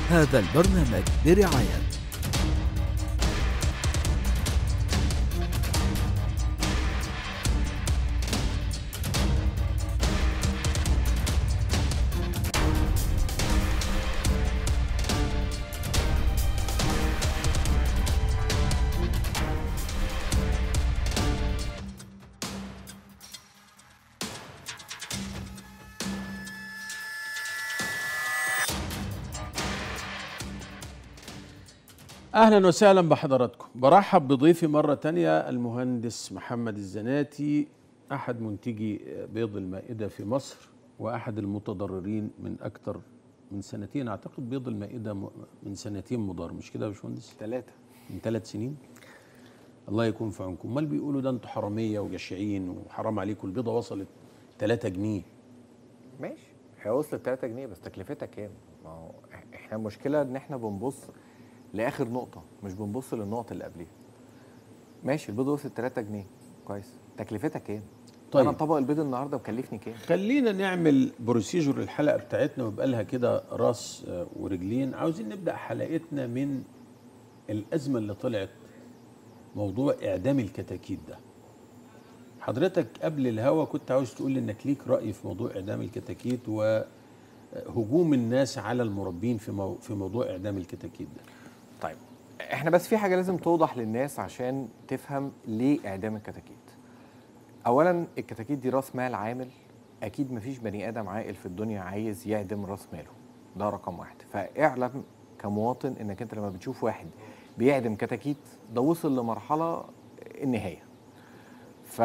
هذا البرنامج برعاية اهلا وسهلا بحضراتكم برحب بضيفي مره تانية المهندس محمد الزناتي احد منتجي بيض المائده في مصر واحد المتضررين من اكثر من سنتين اعتقد بيض المائده م- من سنتين مضار مش كده يا باشمهندس ثلاثة من ثلاث سنين الله يكون في عونكم امال بيقولوا ده انتوا حراميه وجشعين وحرام عليكم البيضه وصلت 3 جنيه ماشي هي وصلت 3 جنيه بس تكلفتها كام؟ ما هو إح- احنا المشكلة ان احنا بنبص لاخر نقطة مش بنبص للنقط اللي قبليها. ماشي البيض وصل 3 جنيه كويس تكلفتها كام؟ طيب. انا طبق البيض النهارده مكلفني كام؟ خلينا نعمل بروسيجر الحلقه بتاعتنا ويبقى لها كده راس آه، ورجلين عاوزين نبدا حلقتنا من الازمه اللي طلعت موضوع اعدام الكتاكيت ده حضرتك قبل الهوا كنت عاوز تقول لي انك ليك راي في موضوع اعدام الكتاكيت وهجوم الناس على المربين في مو في موضوع اعدام الكتاكيت ده طيب احنا بس في حاجة لازم توضح للناس عشان تفهم ليه اعدام الكتاكيت. اولا الكتاكيت دي راس مال عامل اكيد مفيش بني ادم عاقل في الدنيا عايز يعدم راس ماله ده رقم واحد فاعلم كمواطن انك انت لما بتشوف واحد بيعدم كتاكيت ده وصل لمرحله النهايه ف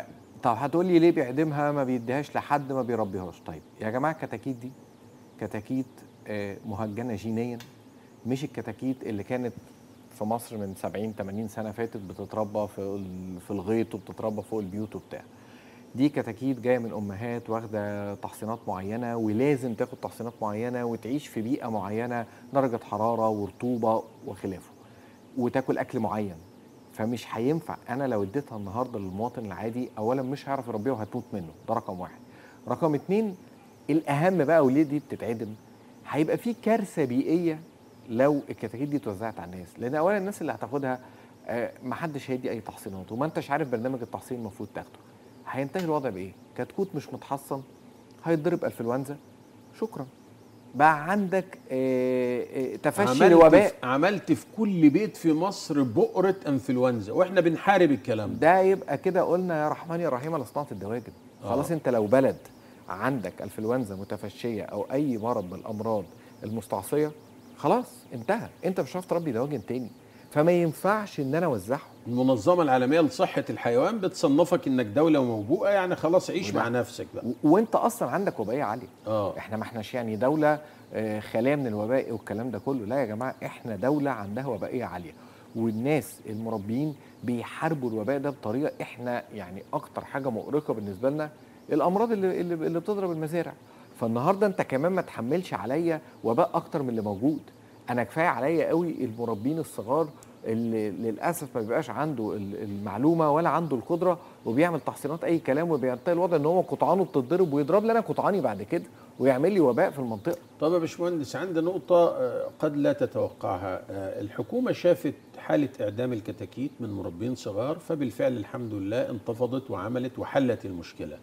طب هتقول لي ليه بيعدمها ما بيديهاش لحد ما بيربيهاش طيب يا جماعه الكتاكيت دي كتاكيت آه، مهجنه جينيا مش الكتاكيت اللي كانت في مصر من 70 80 سنه فاتت بتتربى في ال- في الغيط وبتتربى فوق البيوت وبتاع دي كتاكيت جايه من امهات واخده تحصينات معينه ولازم تاخد تحصينات معينه وتعيش في بيئه معينه درجه حراره ورطوبه وخلافه وتاكل اكل معين فمش هينفع انا لو اديتها النهارده للمواطن العادي اولا مش هيعرف يربيها وهتموت منه ده رقم واحد رقم اتنين الاهم بقى وليه دي بتتعدم هيبقى في كارثه بيئيه لو الكتاكيت دي اتوزعت على الناس لان اولا الناس اللي هتاخدها آه، محدش هيدي اي تحصينات وما انتش عارف برنامج التحصين المفروض تاخده هينتهي الوضع بايه كتكوت مش متحصن هيتضرب انفلونزا شكرا بقى عندك آه، آه، تفشي عملت لوباء في عملت في كل بيت في مصر بؤره انفلونزا واحنا بنحارب الكلام ده ده يبقى كده قلنا يا رحمن يا رحيم على صناعه الدواجن آه. خلاص انت لو بلد عندك انفلونزا متفشيه او اي مرض من الامراض المستعصيه خلاص انتهى انت مش هتعرف تربي دواجن تاني فما ينفعش ان انا اوزعهم المنظمة العالمية لصحة الحيوان بتصنفك انك دولة موبوءة يعني خلاص عيش وده- مع نفسك بقى و- وانت اصلا عندك وبائيه عاليه اه احنا ما احناش يعني دوله آه، خاليه من الوباء والكلام ده كله لا يا جماعه احنا دوله عندها وبائيه عاليه والناس المربيين بيحاربوا الوباء ده بطريقه احنا يعني اكتر حاجه مؤرقه بالنسبه لنا الامراض اللي اللي, اللي بتضرب المزارع فالنهارده انت كمان ما تحملش عليا وباء اكتر من اللي موجود انا كفايه عليا قوي المربين الصغار اللي للاسف ما بيبقاش عنده ال- المعلومه ولا عنده القدره وبيعمل تحصينات اي كلام وبينتهي الوضع ان هو قطعانه بتتضرب ويضرب لي انا قطعاني بعد كده ويعمل لي وباء في المنطقه طب يا باشمهندس عندي نقطة آه، قد لا تتوقعها آه، الحكومة شافت حالة إعدام الكتاكيت من مربين صغار فبالفعل الحمد لله انتفضت وعملت وحلت المشكلة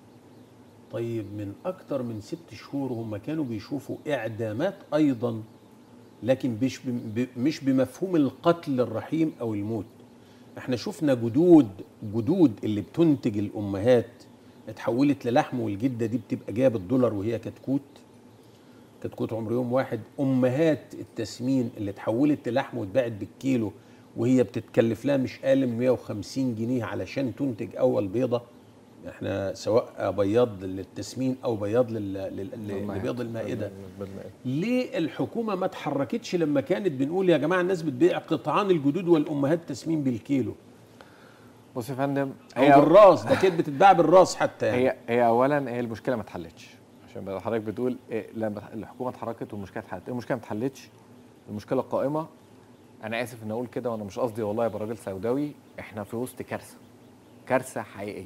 طيب من أكتر من ست شهور هم كانوا بيشوفوا إعدامات أيضا لكن مش بم- ب- مش بمفهوم القتل الرحيم أو الموت احنا شفنا جدود جدود اللي بتنتج الأمهات اتحولت للحم والجدة دي بتبقى جايه بالدولار وهي كتكوت كتكوت عمر يوم واحد امهات التسمين اللي اتحولت للحم واتباعت بالكيلو وهي بتتكلف لها مش اقل من 150 جنيه علشان تنتج اول بيضه احنا سواء بياض للتسمين او بياض لل- لل- لبيض المائده ليه الحكومه ما اتحركتش لما كانت بنقول يا جماعه الناس بتبيع قطعان الجدود والامهات تسمين بالكيلو بص يا فندم او بالراس ده كانت بتتباع بالراس حتى يعني هي هي اولا هي المشكله ما اتحلتش عشان بقى حضرتك بتقول إيه لما الحكومه اتحركت والمشكله اتحلت المشكله ما اتحلتش المشكله قائمه انا اسف ان اقول كده وانا مش قصدي والله يا راجل سوداوي احنا في وسط كارثه كارثه حقيقيه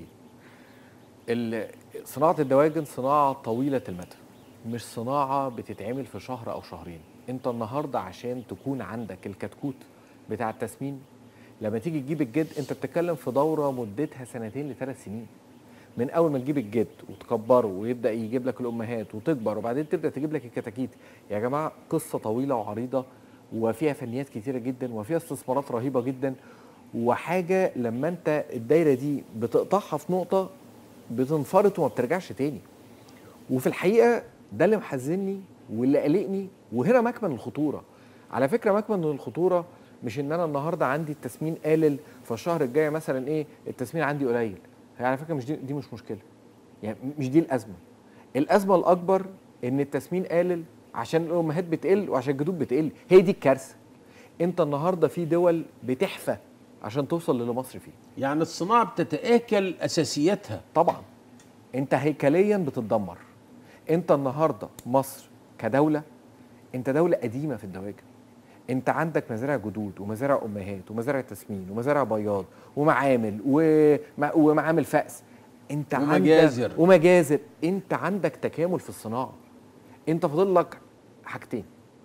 ال- صناعه الدواجن صناعه طويله المدى مش صناعه بتتعمل في شهر او شهرين انت النهارده عشان تكون عندك الكتكوت بتاع التسمين لما تيجي تجيب الجد انت بتتكلم في دوره مدتها سنتين لثلاث سنين من اول ما تجيب الجد وتكبره ويبدا يجيب لك الامهات وتكبر وبعدين تبدا تجيب لك الكتاكيت يا جماعه قصه طويله وعريضه وفيها فنيات كتيره جدا وفيها استثمارات رهيبه جدا وحاجه لما انت الدايره دي بتقطعها في نقطه بتنفرط وما بترجعش تاني وفي الحقيقه ده اللي محزنني واللي قلقني وهنا مكمن الخطوره على فكره مكمن الخطوره مش ان انا النهارده عندي التسمين قالل فالشهر الجاي مثلا ايه التسمين عندي قليل هي على فكره مش دي, دي مش مشكله يعني مش دي الازمه الازمه الاكبر ان التسمين قالل عشان الامهات بتقل وعشان الجدود بتقل هي دي الكارثه انت النهارده في دول بتحفى عشان توصل للي مصر فيه يعني الصناعه بتتاكل اساسياتها طبعا انت هيكليا بتتدمر انت النهارده مصر كدوله انت دوله قديمه في الدواجن انت عندك مزارع جدود ومزارع امهات ومزارع تسمين ومزارع بياض ومعامل ومع- ومعامل فأس انت ومجازر. عندك ومجازر انت عندك تكامل في الصناعه انت فاضل لك حاجتين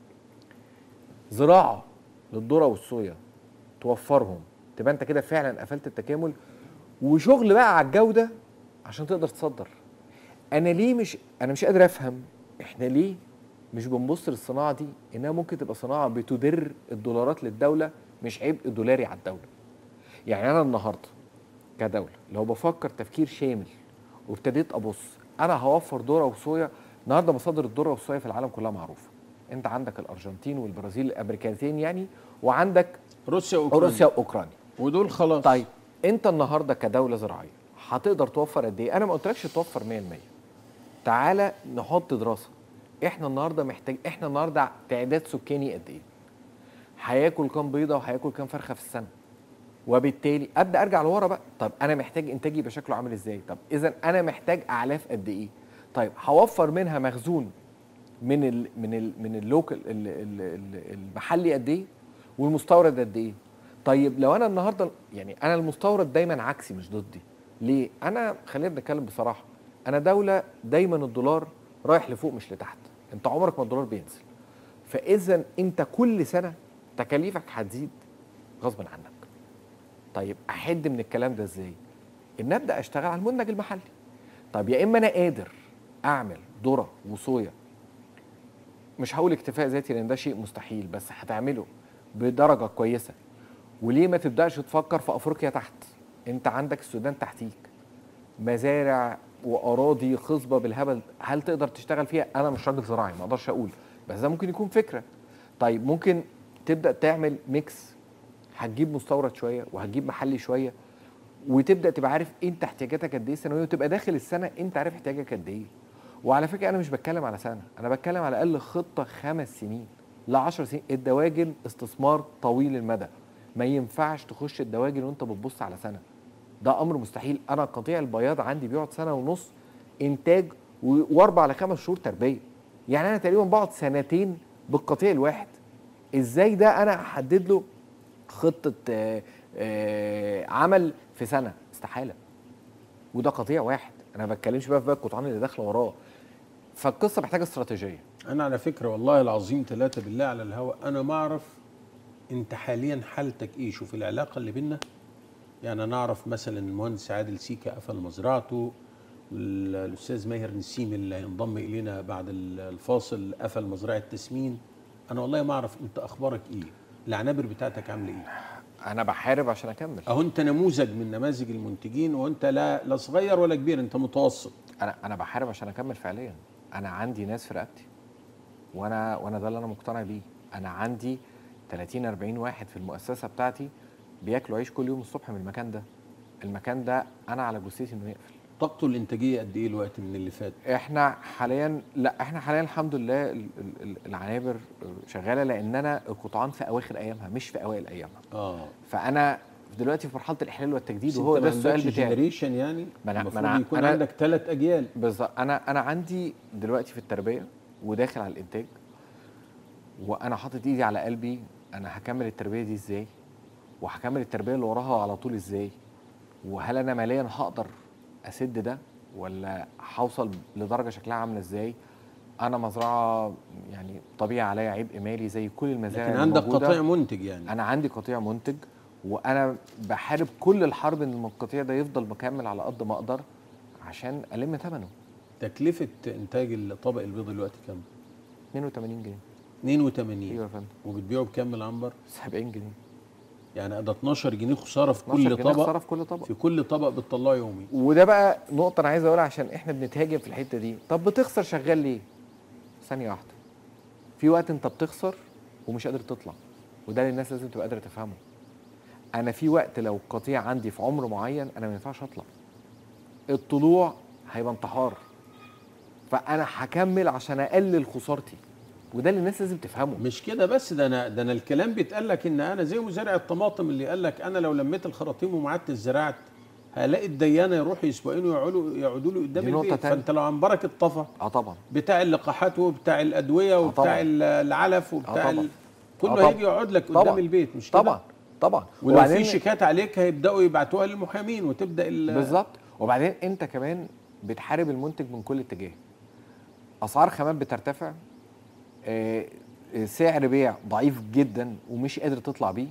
زراعه للذره والصويا توفرهم تبقى انت كده فعلا قفلت التكامل وشغل بقى على الجوده عشان تقدر تصدر انا ليه مش انا مش قادر افهم احنا ليه مش بنبص للصناعه دي انها ممكن تبقى صناعه بتدر الدولارات للدوله مش عبء دولاري على الدوله يعني انا النهارده كدوله لو بفكر تفكير شامل وابتديت ابص انا هوفر ذره وصويا النهارده مصادر الذره والصويا في العالم كلها معروفه انت عندك الارجنتين والبرازيل الامريكتين يعني وعندك روسيا واوكرانيا روسيا واوكرانيا ودول خلاص طيب انت النهارده كدوله زراعيه هتقدر توفر قد ايه؟ انا ما قلتلكش توفر 100% تعالى نحط دراسه احنا النهارده محتاج احنا النهارده تعداد سكاني قد ايه؟ هياكل كام بيضه وهياكل كام فرخه في السنه؟ وبالتالي ابدا ارجع لورا بقى طب انا محتاج انتاجي يبقى شكله عامل ازاي؟ طب اذا انا محتاج اعلاف قد ايه؟ طيب هوفر منها مخزون من ال من ال من اللوكال ال- ال- ال- المحلي قد ايه والمستورد قد ايه طيب لو انا النهارده يعني انا المستورد دايما عكسي مش ضدي ليه انا خلينا نتكلم بصراحه انا دوله دايما الدولار رايح لفوق مش لتحت انت عمرك ما الدولار بينزل فاذا انت كل سنه تكاليفك هتزيد غصب عنك طيب احد من الكلام ده ازاي ان ابدا اشتغل على المنتج المحلي طب يا اما انا قادر اعمل ذره وصويا مش هقول اكتفاء ذاتي لان ده شيء مستحيل بس هتعمله بدرجه كويسه وليه ما تبداش تفكر في افريقيا تحت انت عندك السودان تحتيك مزارع واراضي خصبه بالهبل هل تقدر تشتغل فيها انا مش راجل زراعي ما اقدرش اقول بس ده ممكن يكون فكره طيب ممكن تبدا تعمل ميكس هتجيب مستورد شويه وهتجيب محلي شويه وتبدا تبقى عارف انت احتياجاتك قد ايه سنويا وتبقى داخل السنه انت عارف احتياجك قد ايه وعلى فكره انا مش بتكلم على سنه انا بتكلم على الاقل خطه خمس سنين ل 10 سنين الدواجن استثمار طويل المدى ما ينفعش تخش الدواجن وانت بتبص على سنه ده امر مستحيل انا قطيع البياض عندي بيقعد سنه ونص انتاج و- واربع لخمس شهور تربيه يعني انا تقريبا بقعد سنتين بالقطيع الواحد ازاي ده انا احدد له خطه آه، آه، عمل في سنه استحاله وده قطيع واحد انا ما بتكلمش بقى في بقى القطعان اللي داخله وراه فالقصه محتاجه استراتيجيه انا على فكره والله العظيم ثلاثة بالله على الهواء انا ما اعرف انت حاليا حالتك ايه شوف العلاقه اللي بينا يعني انا اعرف مثلا المهندس عادل سيكا قفل مزرعته وال- الاستاذ ماهر نسيم اللي هينضم الينا بعد ال- الفاصل قفل مزرعه تسمين انا والله ما اعرف انت اخبارك ايه العنابر بتاعتك عامله ايه انا بحارب عشان اكمل اهو انت نموذج من نماذج المنتجين وانت لا لا صغير ولا كبير انت متوسط انا انا بحارب عشان اكمل فعليا انا عندي ناس في رقبتي وانا وانا ده اللي انا مقتنع بيه انا عندي 30 40 واحد في المؤسسه بتاعتي بياكلوا عيش كل يوم الصبح من المكان ده المكان ده انا على جثتي انه يقفل طاقته الانتاجيه قد ايه الوقت من اللي فات احنا حاليا لا احنا حاليا الحمد لله ال- ال- ال- العنابر شغاله لاننا القطعان في اواخر ايامها مش في اوائل ايامها اه فانا دلوقتي في مرحله الاحلال والتجديد بس وهو انت ده ما السؤال عندكش بتاعي جنريشن يعني ما أنا- ما المفروض أنا- يكون أنا- عندك ثلاث اجيال بالظبط انا انا عندي دلوقتي في التربيه وداخل على الانتاج وانا حاطط ايدي على قلبي انا هكمل التربيه دي ازاي وهكمل التربيه اللي وراها على طول ازاي وهل انا ماليا هقدر اسد ده ولا هوصل لدرجه شكلها عامله ازاي انا مزرعه يعني طبيعي عليا عبء مالي زي كل المزارع لكن عندك الموجودة. قطيع منتج يعني انا عندي قطيع منتج وانا بحارب كل الحرب ان القطيع ده يفضل مكمل على قد ما اقدر عشان الم ثمنه تكلفه انتاج طبق البيض دلوقتي كام 82 جنيه 82 ايوه يا فندم وبتبيعه بكام العنبر 70 جنيه يعني ده 12 جنيه خساره في 12 كل جنيه طبق خسارة في كل طبق في كل طبق بتطلعه يومي وده بقى نقطة أنا عايز أقولها عشان إحنا بنتهاجم في الحتة دي، طب بتخسر شغال ليه؟ ثانية واحدة. في وقت أنت بتخسر ومش قادر تطلع، وده اللي الناس لازم تبقى قادرة تفهمه. أنا في وقت لو القطيع عندي في عمر معين أنا ما ينفعش أطلع. الطلوع هيبقى انتحار. فأنا هكمل عشان أقلل خسارتي. وده اللي الناس لازم تفهمه. مش كده بس ده انا ده انا الكلام بيتقال لك ان انا زي مزارع الطماطم اللي قال لك انا لو لميت الخراطيم ومعدت الزراعه هلاقي الديانه يروحوا يسبقوني ويقعدوا يقعدوا لي قدام دي نقطة البيت تانية. فانت لو عنبرك اتطفى أه طبعا. بتاع اللقاحات وبتاع الادويه وبتاع طبعا. العلف آه وبتاع طبعا. ال... آه كله طبعا. هيجي يقعد لك قدام طبعا. البيت مش كده طبعا طبعا ولو في شيكات عليك هيبداوا يبعتوها للمحامين وتبدا ال... بالظبط وبعدين انت كمان بتحارب المنتج من كل اتجاه اسعار خامات بترتفع آه، آه، سعر بيع ضعيف جدا ومش قادر تطلع بيه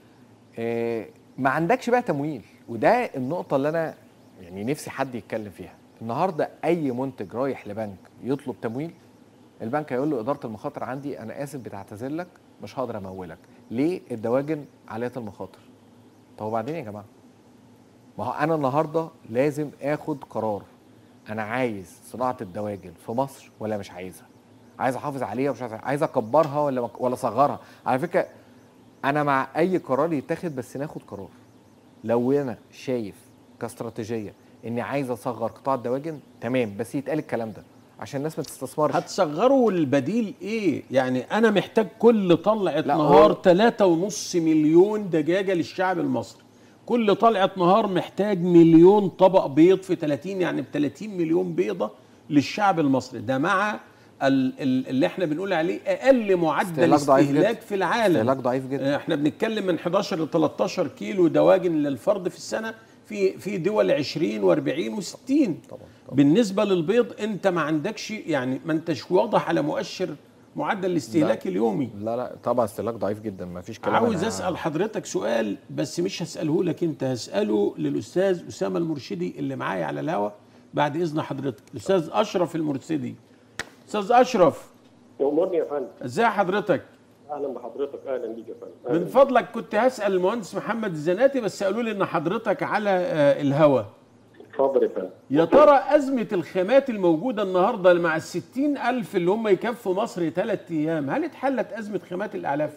آه، ما عندكش بقى تمويل وده النقطه اللي انا يعني نفسي حد يتكلم فيها النهارده اي منتج رايح لبنك يطلب تمويل البنك هيقول له اداره المخاطر عندي انا اسف بتعتذر لك مش هقدر امولك ليه الدواجن عاليه المخاطر طب وبعدين يا جماعه ما هو انا النهارده لازم اخد قرار انا عايز صناعه الدواجن في مصر ولا مش عايزها عايز احافظ عليها ومش عايز عايز اكبرها ولا ولا اصغرها على فكره انا مع اي قرار يتاخد بس ناخد قرار لو انا شايف كاستراتيجيه اني عايز اصغر قطاع الدواجن تمام بس يتقال الكلام ده عشان الناس ما تستثمرش هتصغروا البديل ايه يعني انا محتاج كل طلعه لا، نهار هو- ثلاثة ونص مليون دجاجه للشعب المصري كل طلعه نهار محتاج مليون طبق بيض في 30 يعني ب 30 مليون بيضه للشعب المصري ده مع ال- ال- اللي احنا بنقول عليه اقل معدل استهلاك ضعيف استهلاك جدا. في العالم استهلاك ضعيف جدا. احنا بنتكلم من 11 ل 13 كيلو دواجن للفرد في السنه في في دول 20 و40 و60 طبعا طبعا بالنسبه للبيض انت ما عندكش يعني ما انتش واضح على مؤشر معدل الاستهلاك اليومي لا لا طبعا استهلاك ضعيف جدا ما فيش كلام عاوز أنا- اسال حضرتك سؤال بس مش هساله لك انت هساله للاستاذ اسامه المرشدي اللي معايا على الهوا بعد اذن حضرتك الاستاذ اشرف المرشدي استاذ اشرف يأمرني يا فندم ازاي حضرتك اهلا بحضرتك اهلا بيك يا فندم من أهلاً. فضلك كنت هسال المهندس محمد الزناتي بس قالوا لي ان حضرتك على آه، الهوا اتفضل يا فندم يا ترى أزمة الخامات الموجودة النهاردة مع الستين ألف اللي هم يكفوا مصر ثلاث أيام هل اتحلت أزمة خامات الأعلاف؟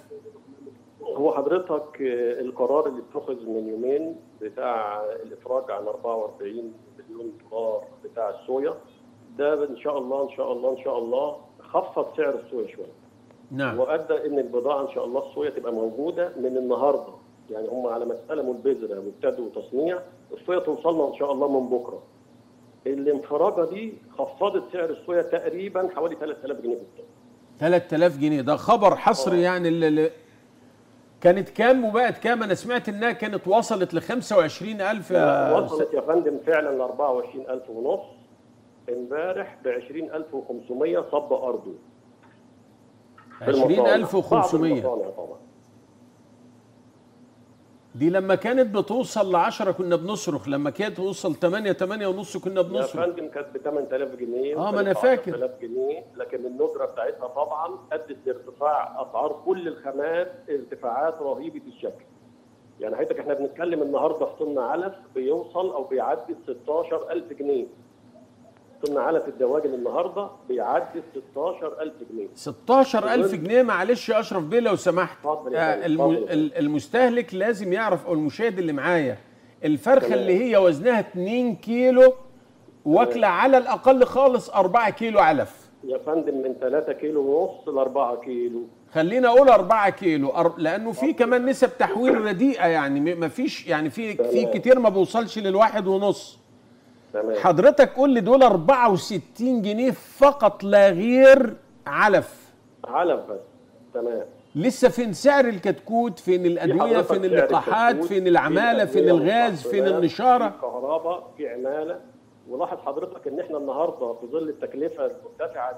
هو حضرتك آه، القرار اللي اتخذ من يومين بتاع الافراج عن 44 مليون دولار بتاع الصويا ده ان شاء الله ان شاء الله ان شاء الله خفض سعر الصويا شويه نعم وادى ان البضاعه ان شاء الله الصويا تبقى موجوده من النهارده يعني هم على ما استلموا البذره وابتدوا تصنيع الصويا توصلنا ان شاء الله من بكره الانفراجه دي خفضت سعر الصويا تقريبا حوالي 3000 جنيه في الطن 3000 جنيه ده خبر حصري يعني اللي اللي كانت كام وبقت كام أنا سمعت إنها كانت وصلت ل 25000 يا وصلت يا فندم فعلا ل 24000 ونص امبارح ب 20500 صب ارضه في المصانع. بعض 20500 المصانع طبعا دي لما كانت بتوصل ل 10 كنا بنصرخ لما كانت توصل 8 8 ونص كنا يا بنصرخ فندم كانت ب 8000 جنيه آه، ما أنا وكانت ب فاكر. 10000 جنيه لكن الندره بتاعتها طبعا ادت لارتفاع اسعار كل الخامات ارتفاعات رهيبه الشكل. يعني حضرتك احنا بنتكلم النهارده في طن علف بيوصل او بيعدي ال 16000 جنيه. طن علف الدواجن النهارده بيعدي ال 16000 جنيه. 16000 جنيه معلش يا اشرف بيه لو سمحت اتفضل يا آه، فندم، الم- اتفضل. ال- المستهلك لازم يعرف او المشاهد اللي معايا الفرخه تمام. اللي هي وزنها 2 كيلو واكله على الاقل خالص 4 كيلو علف يا فندم من 3 كيلو ونص ل 4 كيلو. خلينا اقول 4 كيلو أر- لانه في كمان نسب تحويل رديئه يعني م- ما فيش يعني في في تمام. كتير ما بوصلش للواحد ونص تمام. حضرتك قول لي دول 64 جنيه فقط لا غير علف علف بس. تمام. لسه فين سعر الكتكوت فين الادويه حضرتك فين سعر اللقاحات الكتكوت، فين في العماله فين الأدوية الغاز فين والمحصولات، النشاره في كهرباء في عماله ولاحظ حضرتك ان احنا النهارده في ظل التكلفه المرتفعه دي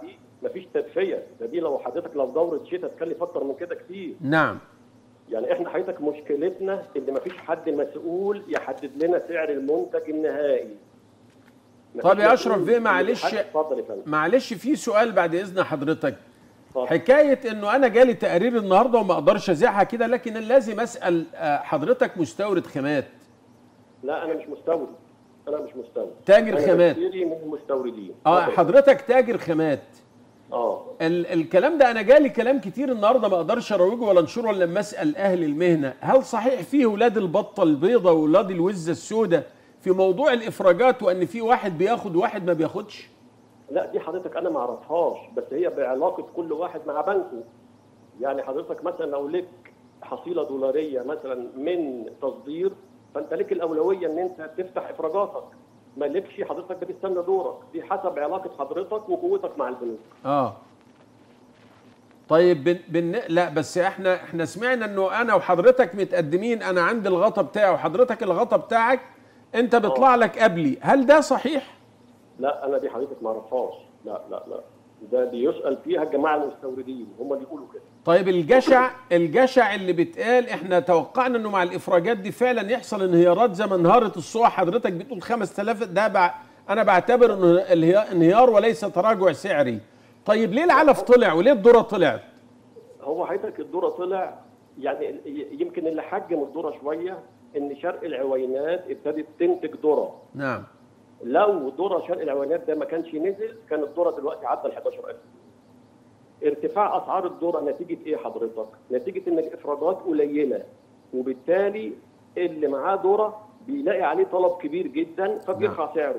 مفيش تدفئه ده دي لو حضرتك لو دوره شتاء تكلف اكتر من كده كتير نعم يعني احنا حضرتك مشكلتنا ان مفيش حد مسؤول يحدد لنا سعر المنتج النهائي مفيش طب يا أشرف مسؤول بيه، معلش. يحدد- اتفضل يا فندم معلش في سؤال بعد اذن حضرتك اتفضل. حكايه انه انا جالي تقارير النهارده وما اقدرش ازيعها كده لكن لازم اسال آه، حضرتك مستورد خامات لا انا مش مستورد انا مش مستورد تاجر أنا خامات. بشتري من المستوردين اه اتفضل. حضرتك تاجر خامات اه ال الكلام ده انا جالي كلام كتير النهارده ما اقدرش اروجه ولا انشره الا لما اسال اهل المهنه هل صحيح فيه ولاد البطه البيضه واولاد الوزه السوداء في موضوع الافراجات وان في واحد بياخد وواحد ما بياخدش لا دي حضرتك انا ما اعرفهاش بس هي بعلاقه كل واحد مع بنكه يعني حضرتك مثلا لو لك حصيله دولاريه مثلا من تصدير فانت لك الاولويه ان انت تفتح افراجاتك ما لكش حضرتك بتستنى دورك دي حسب علاقه حضرتك وقوتك مع البنوك اه طيب بن بن لا بس احنا احنا سمعنا انه انا وحضرتك متقدمين انا عندي الغطا بتاعي وحضرتك الغطا بتاعك انت بيطلع لك قبلي هل ده صحيح لا انا دي حضرتك ما اعرفهاش لا لا لا ده دي يسال فيها الجماعه المستوردين هم اللي يقولوا كده طيب الجشع الجشع اللي بيتقال احنا توقعنا انه مع الافراجات دي فعلا يحصل انهيارات زي ما انهارت السوق حضرتك بتقول 5000 ده بع... انا بعتبر انه الهي- انهيار وليس تراجع سعري طيب ليه العلف طلع وليه الذره طلعت هو حضرتك الذره طلع يعني ي- يمكن اللي حجم الذره شويه ان شرق العوينات ابتدت تنتج ذره نعم لو ذره شرق العوينات ده ما كانش نزل كان الذره دلوقتي عدى ال 11000 ارتفاع اسعار الذره نتيجه ايه حضرتك؟ نتيجه ان الافرازات قليله وبالتالي اللي معاه ذره بيلاقي عليه طلب كبير جدا فبيرفع سعره.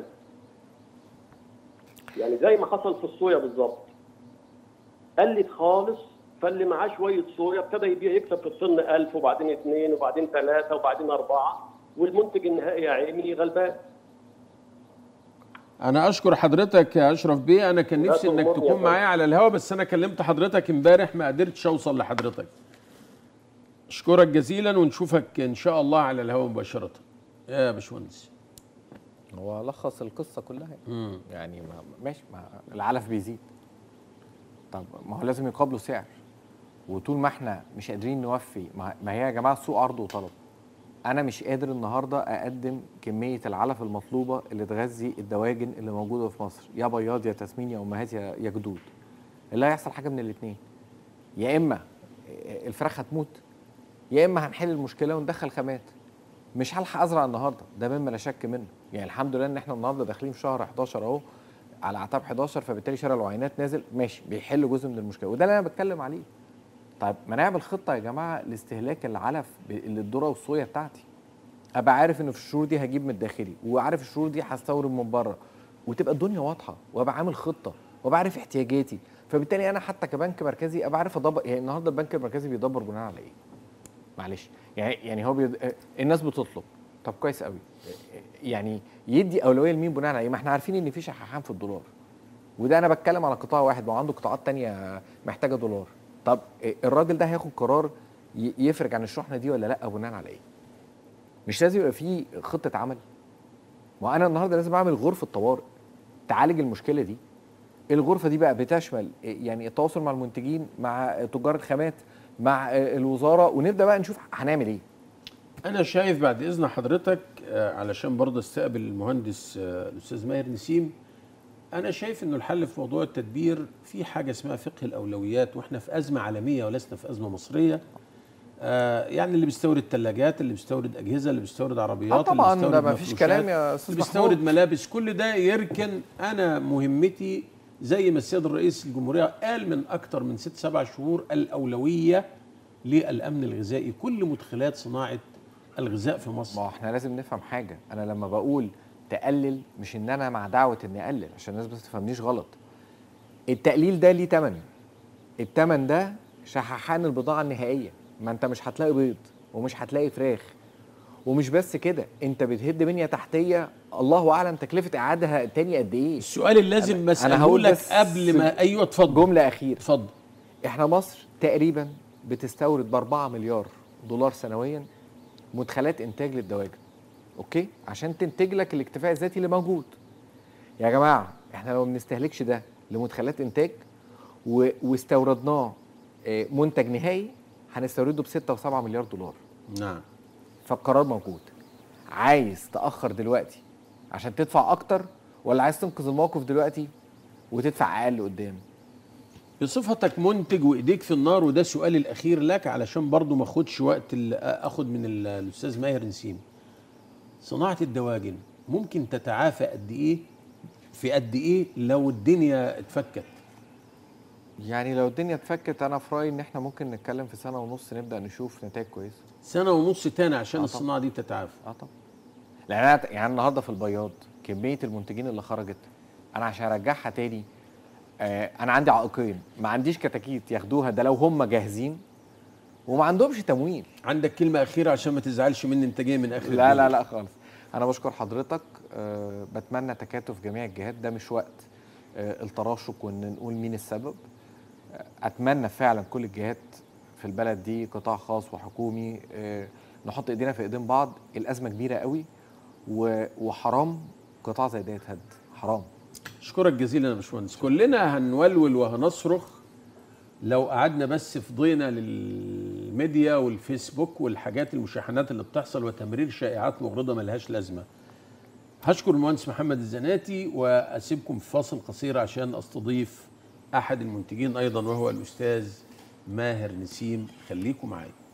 يعني زي ما حصل في الصويا بالظبط. قلت خالص فاللي معاه شويه صويا ابتدى يبيع يكسب في الطن 1000 وبعدين 2 وبعدين 3 وبعدين 4 والمنتج النهائي يا عيني غلبان. انا اشكر حضرتك يا اشرف بيه انا كان لا نفسي انك تؤمرني يا تكون فندم. معايا على الهوا بس انا كلمت حضرتك امبارح ما قدرتش اوصل لحضرتك اشكرك جزيلا ونشوفك ان شاء الله على الهوا مباشره يا باشمهندس هو لخص القصه كلها يعني ما ماشي ما العلف بيزيد طب ما هو لازم يقابله سعر وطول ما احنا مش قادرين نوفي ما ما هي يا جماعه السوق عرض وطلب انا مش قادر النهارده اقدم كميه العلف المطلوبه اللي تغذي الدواجن اللي موجوده في مصر يا بياض يا تسمين يا امهات يا يا جدود اللي هيحصل حاجه من الاثنين يا اما الفراخ هتموت يا اما هنحل المشكله وندخل خامات مش هلحق ازرع النهارده ده مما لا شك منه يعني الحمد لله ان احنا النهارده داخلين في شهر 11 اهو على اعتاب 11 فبالتالي شارع العينات نازل ماشي بيحل جزء من المشكله وده اللي انا بتكلم عليه طيب ما نعمل خطه يا جماعه لاستهلاك العلف ب- اللي الذره والصويا بتاعتي ابقى عارف ان في الشهور دي هجيب من الداخلي وعارف الشهور دي هستورد من بره وتبقى الدنيا واضحه وابقى عامل خطه وابقى عارف احتياجاتي فبالتالي انا حتى كبنك مركزي ابقى عارف ادبر يعني النهارده البنك المركزي بيدبر بناء على ايه؟ معلش يعني يعني هو بيد... الناس بتطلب طب كويس قوي يعني يدي اولويه لمين بناء على ايه؟ ما احنا عارفين ان في شحاحان في الدولار وده انا بتكلم على قطاع واحد ما هو عنده قطاعات تانية محتاجه دولار طب الراجل ده هياخد قرار ي- يفرج عن الشحنه دي ولا لا بناء على ايه؟ مش لازم يبقى في خطه عمل ما انا النهارده لازم اعمل غرفه طوارئ تعالج المشكله دي الغرفه دي بقى بتشمل يعني التواصل مع المنتجين مع تجار الخامات مع الوزاره ونبدا بقى نشوف هنعمل ايه انا شايف بعد اذن حضرتك آه، علشان برضه استقبل المهندس آه، الاستاذ ماهر نسيم انا شايف انه الحل في موضوع التدبير في حاجه اسمها فقه الاولويات واحنا في ازمه عالميه ولسنا في ازمه مصريه آه، يعني اللي بيستورد ثلاجات اللي بيستورد اجهزه اللي بيستورد عربيات اه طبعا اللي ده بيستورد ما فيش مفروشات، كلام يا استاذ اللي بيستورد محمود ملابس كل ده يركن انا مهمتي زي ما السيد الرئيس الجمهوريه قال من اكثر من ست سبع شهور الاولويه للامن الغذائي كل مدخلات صناعه الغذاء في مصر ما هو احنا لازم نفهم حاجه انا لما بقول تقلل مش ان انا مع دعوه اني اقلل عشان الناس بس تفهمنيش غلط التقليل ده ليه تمن التمن ده شححان البضاعه النهائيه ما انت مش هتلاقي بيض ومش هتلاقي فراخ ومش بس كده انت بتهد بنيه تحتيه الله اعلم تكلفه اعادها تاني قد ايه السؤال اللي لازم أنا اساله هقول لك بس قبل ما ايوه اتفضل جمله اخيره اتفضل احنا مصر تقريبا بتستورد ب 4 مليار دولار سنويا مدخلات انتاج للدواجن اوكي عشان تنتج لك الاكتفاء الذاتي اللي موجود يا جماعه احنا لو ما بنستهلكش ده لمدخلات انتاج و- واستوردناه آه، منتج نهائي هنستورده ب 6 و7 مليار دولار نعم فالقرار موجود عايز تاخر دلوقتي عشان تدفع اكتر ولا عايز تنقذ الموقف دلوقتي وتدفع اقل قدام بصفتك منتج وايديك في النار وده سؤالي الاخير لك علشان برضو ما اخدش وقت ال- اخد من ال- الاستاذ ماهر نسيم صناعه الدواجن ممكن تتعافى قد ايه في قد ايه لو الدنيا اتفكت يعني لو الدنيا اتفكت انا في رايي ان احنا ممكن نتكلم في سنه ونص نبدا نشوف نتائج كويسه سنه ونص تاني عشان آه طبعا. الصناعه دي تتعافى اه طبعا لان انا يعني النهارده في البياض كميه المنتجين اللي خرجت انا عشان ارجعها تاني آه انا عندي عائقين ما عنديش كتاكيت ياخدوها ده لو هم جاهزين وما عندهمش تمويل عندك كلمه اخيره عشان ما تزعلش مني انت جاي من اخر لا لا الدنيا. لا خالص انا بشكر حضرتك أه بتمنى تكاتف جميع الجهات ده مش وقت أه التراشق وان نقول مين السبب آه، اتمنى فعلا كل الجهات في البلد دي قطاع خاص وحكومي أه نحط ايدينا في ايدين بعض الازمه كبيره قوي و- وحرام قطاع زي ده يتهد حرام اشكرك جزيلا يا باشمهندس كلنا هنولول وهنصرخ لو قعدنا بس فضينا للميديا والفيسبوك والحاجات المشاحنات اللي بتحصل وتمرير شائعات مغرضه ملهاش لازمه هشكر المهندس محمد الزناتي واسيبكم في فاصل قصير عشان استضيف احد المنتجين ايضا وهو الاستاذ ماهر نسيم خليكم معايا